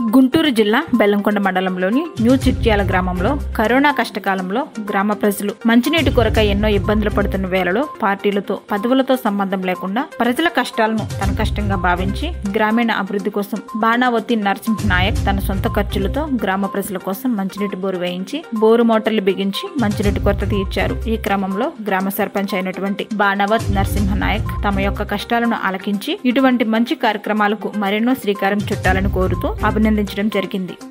గుంటూరు జిల్లా బెల్లంకొండ మండలంలోని న్యూ చిట్యాల గ్రామంలో కరోనా కష్టకాలంలో గ్రామ ప్రజలు మంచినీటి కొరక ఎన్నో ఇబ్బందులు పడుతున్న వేళలో పార్టీలతో పదవులతో సంబంధం లేకుండా ప్రజల కష్టాలను తన కష్టంగా భావించి గ్రామీణ అభివృద్ధి కోసం బాణావతి నరసింహ నాయక్ తన సొంత ఖర్చులతో గ్రామ ప్రజల కోసం మంచినీటి బోరు వేయించి బోరు మోటార్లు బిగించి మంచినీటి కొరత తీర్చారు ఈ క్రమంలో గ్రామ సర్పంచ్ అయినటువంటి బాణావత్ నరసింహ నాయక్ తమ యొక్క కష్టాలను ఆలకించి ఇటువంటి మంచి కార్యక్రమాలకు మరెన్నో శ్రీకారం చుట్టాలని కోరుతూ అభినందించడం జరిగింది